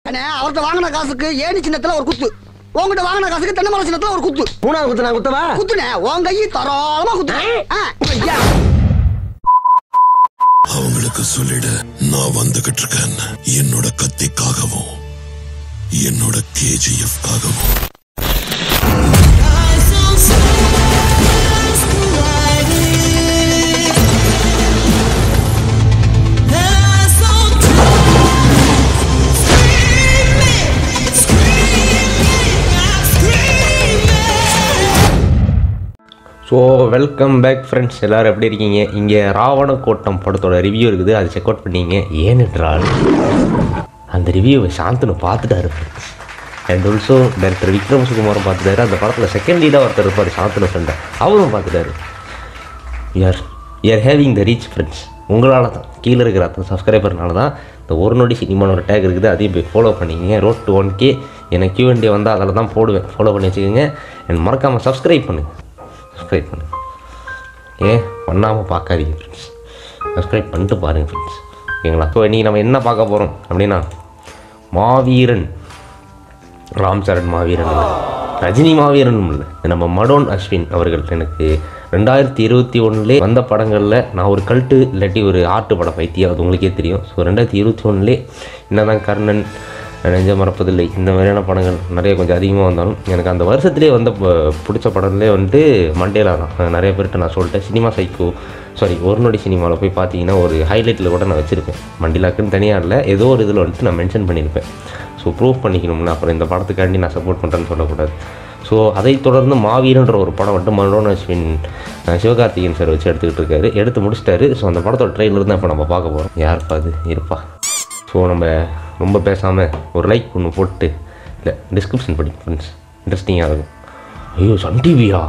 அண்ணே அவர்கிட்ட வாங்கின காசுக்கு ஏணி சின்னத்துல ஒரு குத்து உங்ககிட்ட வாங்கின காசுக்கு தென்னை மரம் சின்னத்துல ஒரு குத்து மூணாவது குத்து நான் குத்தவா குத்துனே உன் கையை தாராளமா குத்து ஆ, ஐயா. அவங்களுக்கு சொல்லிடு நான் வந்துகிட்டு இருக்கேன் என்னோட கத்திக்காகவும் என்னோட கேஜிஎஃப்காகவும் ஸோ வெல்கம் பேக் ஃப்ரெண்ட்ஸ் எல்லோரும் எப்படி இருக்கீங்க இங்கே ராவண கோட்டம் படத்தோட ரிவ்யூ இருக்குது அது செக் அவுட் பண்ணீங்க ஏனென்றால் அந்த ரிவ்யூவை சாந்தனு பார்த்துட்டாரு அண்ட் ஆல்சோ டைரக்டர் விக்ரம் சுகுமாரும் பார்த்துட்டாரு அந்த படத்தில் செகண்ட் லீடாக ஒருத்தர் இருப்பார் சாந்தனு ஃப்ரெண்டை அவரும் பார்த்துட்டாரு யார் are having the reach friends உங்களால் தான் கீழே இருக்கிற அத்தனை சப்ஸ்கிரைபர்னால தான் இந்த ஒரு நொடி சினிமான ஒரு டேக் இருக்குது அதையும் போய் ஃபாலோ பண்ணிக்கங்க ரோட் டு ஒன் கே எனக்கு கியூஎன்டே வந்தால் அதில் தான் போடுவேன் ஃபாலோ பண்ணி வச்சுக்கோங்க அண்ட் மறக்காமல் சப்ஸ்கிரைப் பண்ணுங்க சப்ஸ்கிரைப் பண்ணுங்க ஏன் பண்ணாமல் பார்க்காதீங்க ஃப்ரெண்ட்ஸ் சப்ஸ்கிரைப் பண்ணிட்டு பாருங்கள் ஃப்ரெண்ட்ஸ் ஓகேங்களா ஸோ இன்றைக்கி நம்ம என்ன பார்க்க போகிறோம் அப்படின்னா மாவீரன் ராம் சரண் மாவீரன் இல்ல. ரஜினி மாவீரன் இல்லை நம்ம மடோன் அஸ்வின் அவர்கள் எனக்கு ரெண்டாயிரத்தி இருபத்தி ஒன்றுலே வந்த படங்களில் நான் ஒரு கல்ட்டு இல்லாட்டி ஒரு ஆர்ட் படம் பைத்தியம் அது உங்களுக்கே தெரியும் ஸோ ரெண்டாயிரத்தி இருபத்தி ஒன்றுலே என்னதான் கர்ணன் நெஞ்ச மறப்பதில்லை இந்த மாதிரியான படங்கள் நிறைய கொஞ்சம் அதிகமாக வந்தாலும் எனக்கு அந்த வருஷத்துலேயே வந்த ப- பிடிச்ச படத்துலேயே வந்துட்டு மண்டேலா தான் நான் நிறைய பேர்கிட்ட நான் சொல்லிட்டேன் சினிமா சைக்கோ சாரி ஒரு நொடி சினிமாவில் போய் பார்த்தீங்கன்னா ஒரு ஹைலைட்டில் கூட நான் வச்சுருப்பேன் மண்டிலாக்குன்னு தனியாக இல்லை ஏதோ ஒரு இதில் வந்துட்டு நான் மென்ஷன் பண்ணியிருப்பேன் ஸோ ப்ரூவ் பண்ணிக்கணும்னா அப்புறம் இந்த படத்துக்காண்டி நான் சப்போர்ட் பண்ணுறேன்னு சொல்லக்கூடாது ஸோ அதைத் தொடர்ந்து மாவீரன்ற ஒரு படம் வந்துட்டு மனோன் அஸ்வின் அஹ், சிவகார்த்திகேயன் சார் வச்சு எடுத்துக்கிட்டு இருக்காரு எடுத்து முடிச்சிட்டாரு ஸோ அந்த படத்தோட ட்ரெயிலர் தான் இப்போ நம்ம பார்க்க போகிறோம் யாருப்பா அது இருப்பா ஸோ நம்ம ரொம்ப பேசாமல் ஒரு லைக் ஒன்று போட்டு இல்லை டிஸ்கிரிப்ஷன் படி ஃப்ரெண்ட்ஸ் இன்ட்ரெஸ்டிங்காக இருக்கும் ஐயோ சன் டிவியா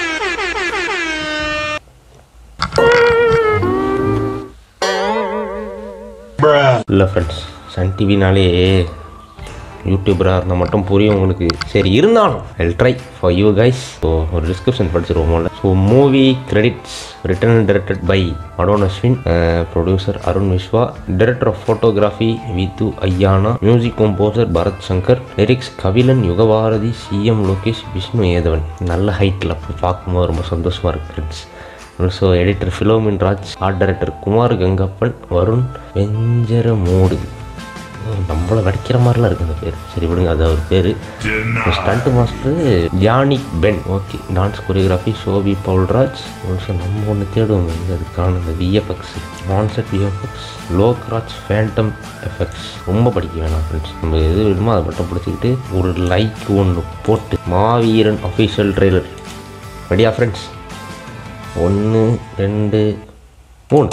இல்லை ஃப்ரெண்ட்ஸ் சன் டிவினாலே யூடியூபராக இருந்தால் மட்டும் புரியும் உங்களுக்கு சரி இருந்தாலும் I try for you guys so ஒரு டிஸ்கிரிப்ஷன் படிச்சிருவோம்ல so movie credits written and directed by Madonne Ashwin producer Arun Viswa director of photography Vidhu Ayyanna music composer Bharath Sankar lyrics Kabilan Yugabharathi CM Lokesh Vishnu Edavan நல்ல ஹைட்டில் போய் பார்க்கும்போது ரொம்ப சந்தோஷமாக இருக்கு friends also editor Philomin Raj art director Kumar Gangappan Varun Venjaramoodu நம்மள நடிக்கிற மாதிரிலாம் இருக்கு அந்த பேர் சரி விடுங்க அது அவர் பேர் stunt master Yannick Ben okay dance choreography Shobi Paulraj also நம்ம ஒன்று தேடுவோம் இங்க அதுக்கான இந்த VFX concept VFX Lokraj phantom effects ரொம்ப படிக்க வேணாம் ஃப்ரெண்ட்ஸ் நம்ம எது வேணுமோ அதை மட்டும் பிடிச்சிக்கிட்டு ஒரு லைக் ஒன்று போட்டு மாவீரன் அஃபிஷியல் ட்ரெய்லர் ரெடியா ஃப்ரெண்ட்ஸ் ஒன்று ரெண்டு மூணு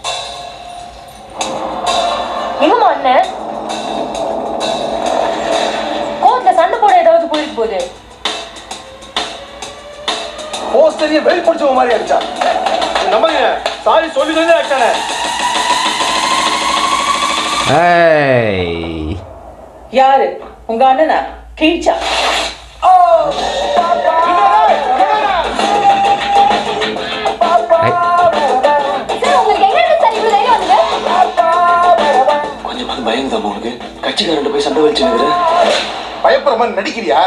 எங்கம்மா அண்ணன் கோர்ட்ல சண்டை போட ஏதாவது போயிட்டு போகுது போஸ்டரையே வெளி பிடிச்சவங்க மாதிரி அடிச்சா நம்புங்க சாரி சொல்லி சொல்லி அடிச்சானே ஏய் யாரு உங்க அண்ணனா கீச்சா கொஞ்சமாவது பயங்குதாமா உனக்கு கட்சிக்காரன் போய் சண்டை வச்சு நிக்கிற பயப்படுற மாதிரி நடிக்கிறியா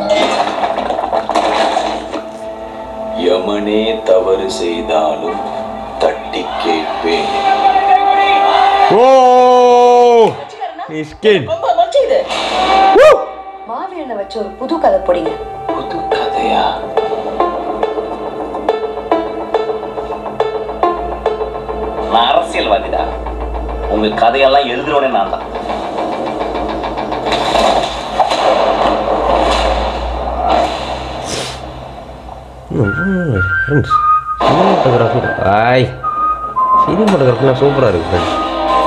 யமனே தவறு செய்தாலும் தட்டி கேட்பேன் ஓ ஸ்கின் ரொம்ப மொச்ச இது மாவீரனை வச்சு ஒரு புது கதை போடுங்க புது கதையா நான் அரசியல்வாதிடா உங்க கதையெல்லாம் எழுதுறவனே நான் தான் ஃப்ரெண்ட்ஸ் சினிமாட்டோகிராஃபி ஆய் சினிமாட்டோகிராஃபிலாம் சூப்பராக இருக்குது ஃப்ரெண்ட்ஸ்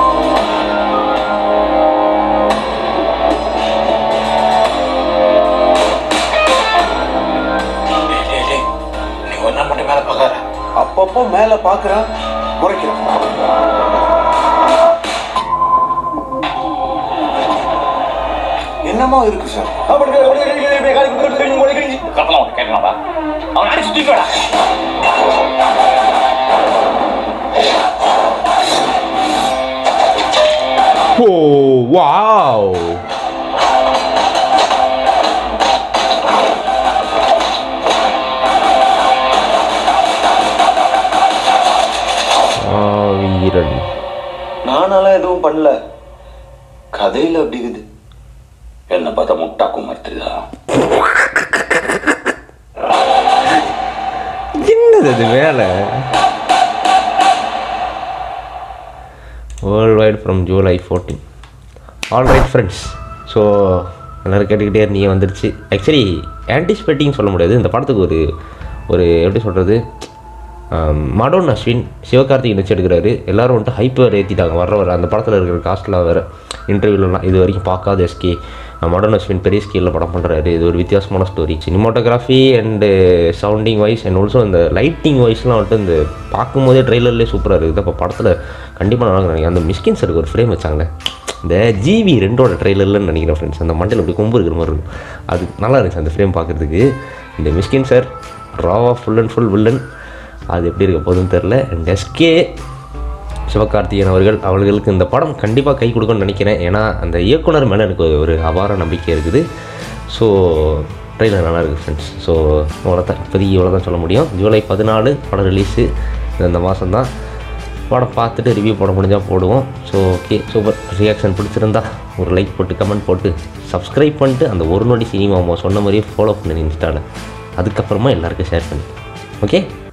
டேய், டேய், டேய், நீ ஒன்னா மட்டும் மேல பார்க்காத அப்பப்போ மேல பாக்குறான் முறைக்கிறான் என்னமா இருக்கு சார் கப்பலாம் உனக்கு கேட்கலாம்டா அவன் அடிச்சு தூக்கிடா ஓ வாவ் வீரன் நானாலாம் எதுவும் பண்ணல கதையில அப்படி இருக்குது என்ன பார்த்தா முட்டா குமார் தெரியுதா என்னது அது வேலை world wide from July fourteen all right friends so எல்லோரும் கேட்டுக்கிட்டே இருந்தீங்க வந்துருச்சு ஆக்சுவலி ஆன்டிசிபேட்டிங் சொல்ல முடியாது இந்த படத்துக்கு ஒரு ஒரு எப்படி சொல்கிறது மடோன் அஸ்வின் சிவகார்த்திகேயன் வச்சு எடுக்கிறாரு எல்லாரும் வந்துட்டு ஹைப் வேறு ஏற்றிட்டாங்க வர வர அந்த படத்தில் இருக்கிற காஸ்ட்லாம் வேறு இன்டர்வியூலலாம் இது வரைக்கும் பார்க்காத எஸ்கே மடோன் அஸ்வின் பெரிய ஸ்கேலில் படம் பண்ணுறாரு இது ஒரு வித்தியாசமான story cinematography and sounding wise and also இந்த லைட்டிங் வைஸ்லாம் வந்துட்டு இந்த பார்க்கும்போதே ட்ரெய்லர்லேயே சூப்பராக இருக்குது அப்போ படத்தில் கண்டிப்பாக நல்லா நினைக்கிறேன் அந்த மிஸ்கின் சருக்கு ஒரு ஃப்ரேம் வச்சாங்களே இந்த ஜிவி ரெண்டோட ட்ரெய்லர்லன்னு நினைக்கிறேன் ஃப்ரெண்ட்ஸ் அந்த மண்டையில் அப்படி கொம்பு இருக்கிற மாதிரி இருக்கும் அது நல்லா இருந்துச்சு அந்த ஃப்ரேம் பார்க்குறதுக்கு இந்த மிஸ்கின் சார் ராவா ஃபுல் அண்ட் ஃபுல் வில்லன் அது எப்படி இருக்க போகுதுன்னு தெரில அண்ட் எஸ்கே சிவகார்த்திகேயன் அவர்கள் அவர்களுக்கு இந்த படம் கண்டிப்பாக கை கொடுக்கும்னு நினைக்கிறேன் ஏன்னா அந்த இயக்குனர் மேலே எனக்கு ஒரு அபார நம்பிக்கை இருக்குது ஸோ ட்ரெயிலர் நல்லா இருக்குது ஃப்ரெண்ட்ஸ் ஸோ இவ்வளோதான் இப்போதைக்கு இவ்வளோ தான் சொல்ல முடியும் ஜூலை பதினாலு படம் ரிலீஸு இந்த மாதம் தான் படம் பார்த்துட்டு ரிவ்யூ போட முடிஞ்சால் போடுவோம் ஸோ ஓகே சூப்பர் ரியாக்ஷன் பிடிச்சிருந்தா ஒரு லைக் போட்டு கமெண்ட் போட்டு சப்ஸ்கிரைப் பண்ணிட்டு அந்த ஒரு நொடி சினிமா சொன்ன மாதிரியே ஃபாலோ பண்ணு இன்ஸ்டாவில் அதுக்கப்புறமா எல்லாருக்கும் ஷேர் பண்ணி ஓகே